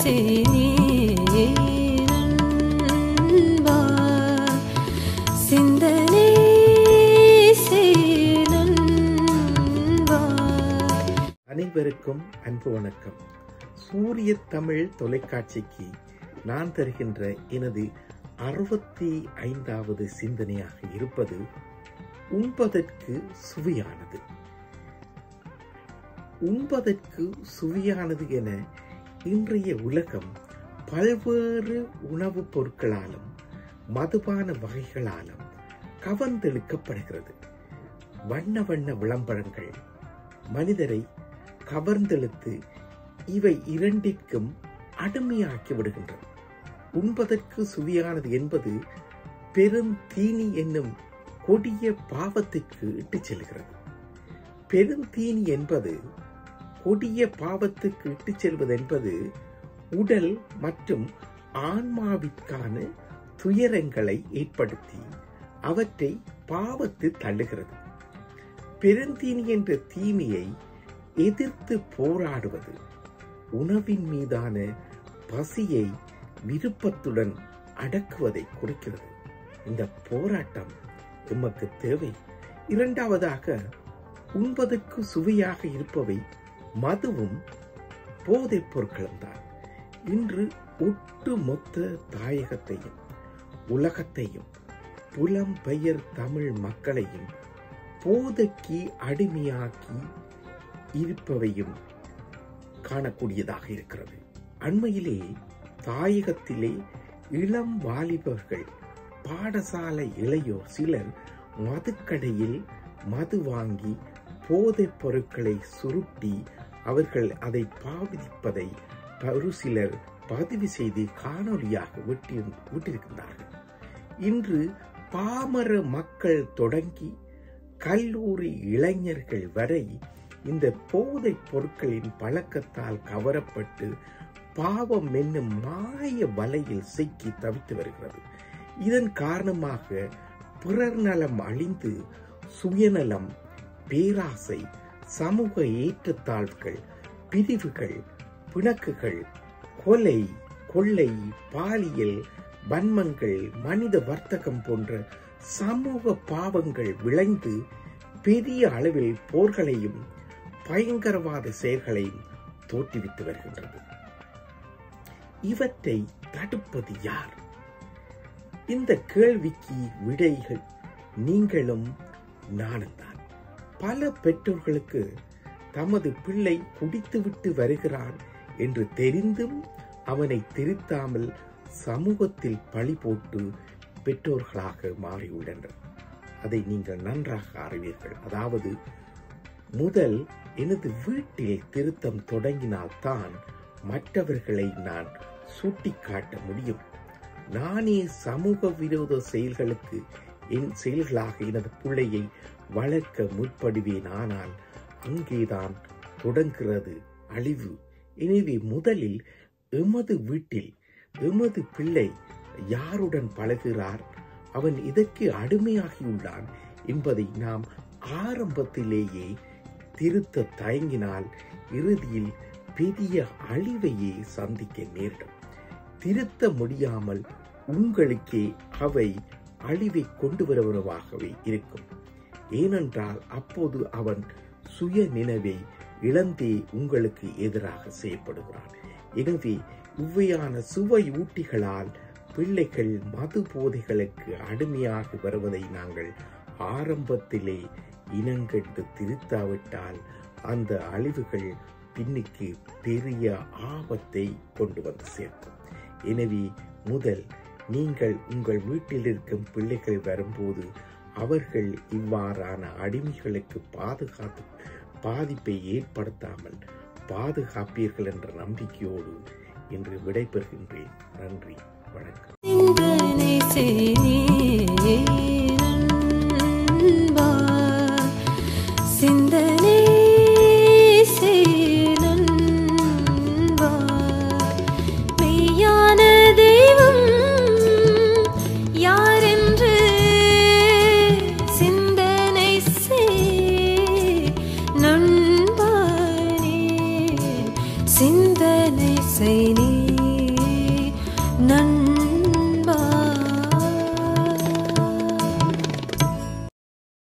செய்தி நண்பா சிந்தனை செய் நண்பா அனைவருக்கும் அன்பு வணக்கம் சூரிய தமிழ் தொலைக்காட்சிக்கு நான் தருகின்ற எனது அறுபத்தி ஐந்தாவது சிந்தனையாக இருப்பது உண்பதற்கு சுவையானது உண்பதற்கு சுவையானது என இன்றைய உலகம் பல்வேறு உணவுப் பொருட்களாலும் மதுபான வகைகளாலும் கவர்ந்தெழுக்கப்படுகிறது வண்ண வண்ண விளம்பரங்கள் மனிதரை கவர்ந்தெழுத்து இவை இரண்டிற்கும் அடிமையாக்கி விடுகின்றது உண்பதற்கு சுவையானது என்பது பெரும் தீனி என்னும் கொடிய பாவத்திற்கு இட்டுச் செல்கிறது பெருந்தீனி என்பது கொடிய பாவத்துக்கு இட்டுச் செல்வது என்பது உடல் மற்றும் ஆன்மாவிற்கான துயரங்களை ஏற்படுத்தி அவற்றை பாவத்து தள்ளுகிறது பெருந்தீனி என்ற தீமையை எதிர்த்து போராடுவது உணவின் மீதான பசியை விருப்பத்துடன் அடக்குவதை குறிக்கிறது இந்த போராட்டம் எமக்கு தேவை இரண்டாவதாக உண்பதற்கு சுவையாக இருப்பவை மதுவும் போதைப் பொருட்களும் தான் இன்று ஒட்டுமொத்த தாயகத்தையும் உலகத்தையும் புலம்பெயர் தமிழ் மக்களையும் போதைக்கு அடிமையாக்கி இருப்பவையும் காணக்கூடியதாக இருக்கிறது அண்மையிலே தாயகத்திலே இளம் வாலிபர்கள் பாடசாலை இளையோர் சிலர் மதுக்கடையில் மது வாங்கி போதைப் பொருட்களை சுருட்டி அவர்கள் அதை பாவிப்பதை ஒரு சிலர் பதிவு செய்து காணொலியாக விட்டி விட்டிருக்கின்றார்கள் இன்று பாமர மக்கள் தொடங்கி கல்லூரி இளைஞர்கள் வரை இந்த போதைப் பொருட்களின் பழக்கத்தால் கவரப்பட்டு பாவம் என்னும் மாய வலையில் சிக்கி தவித்து வருகிறது இதன் காரணமாக பிறர் நலம் அழிந்து சுயநலம் பேராசை சமூக ஏற்றத்தாழ்வுகள் பிரிவுகள் பிணக்குகள் கொலை கொள்ளை பாலியல் வன்மங்கள் மனித வர்த்தகம் போன்ற சமூக பாவங்கள் விளைந்து பெரிய அளவில் போர்களையும் பயங்கரவாத செயல்களையும் தோற்றுவித்து வருகின்றது இவற்றை தடுப்பது யார் இந்த கேள்விக்கு விடைகள் நீங்களும் நானும் தான் பல பெற்றோர்களுக்கு தமது பிள்ளை குடித்துவிட்டு வருகிறான் என்று தெரிந்தும் அவனை திருத்தாமல் சமூகத்தில் பழி போட்டு பெற்றோர்களாக மாறியுள்ளனர் அதை நீங்கள் நன்றாக அறிவீர்கள் அதாவது முதல் எனது வீட்டில் திருத்தம் தொடங்கினால்தான் மற்றவர்களை நான் சுட்டிக்காட்ட முடியும் நானே சமூக விரோத செயல்களுக்கு என் செயல்களாக எனது பிள்ளையை வளர்க்க முற்படுவேன் ஆனால் அங்கேதான் தொடங்குகிறது அழிவு எனவே முதலில் எமது வீட்டில் எமது பிள்ளை யாருடன் பழகிறார் அவன் இதற்கு அடிமையாகியுள்ளான் என்பதை நாம் ஆரம்பத்திலேயே திருத்த தயங்கினால் இறுதியில் பெரிய அழிவையே சந்திக்க நேரிடும் திருத்த முடியாமல் உங்களுக்கே அவை அழிவை கொண்டு வருவனவாகவே இருக்கும் ஏனென்றால் அப்போது அவன் சுய நினைவை இழந்தே உங்களுக்கு எதிராக செயல்படுகிறான் எனவே இவ்வையான சுவை ஊட்டிகளால் பிள்ளைகள் மது போதைகளுக்கு அடிமையாகி வருவதை நாங்கள் ஆரம்பத்திலே இனங்கண்டு திருத்தாவிட்டால் அந்த அழிவுகள் பின்னுக்கு பெரிய ஆபத்தை கொண்டு வந்து சேர்க்கும் எனவே முதல் நீங்கள் உங்கள் வீட்டில் இருக்கும் பிள்ளைகள் வரும்போது அவர்கள் இவ்வாறான அடிமைகளுக்கு பாதுகாத்து பாதிப்பை ஏற்படுத்தாமல் பாதுகாப்பீர்கள் என்ற நம்பிக்கையோடு இன்று விடைபெறுகின்றேன் நன்றி வணக்கம் சிந்தனை செய்தி நண்பா சிந்தனை செய் நண்பா மெய்யான தெய்வம் யாரென்று சிந்தனை செய் நண்பா நீ சிந்தனை செய்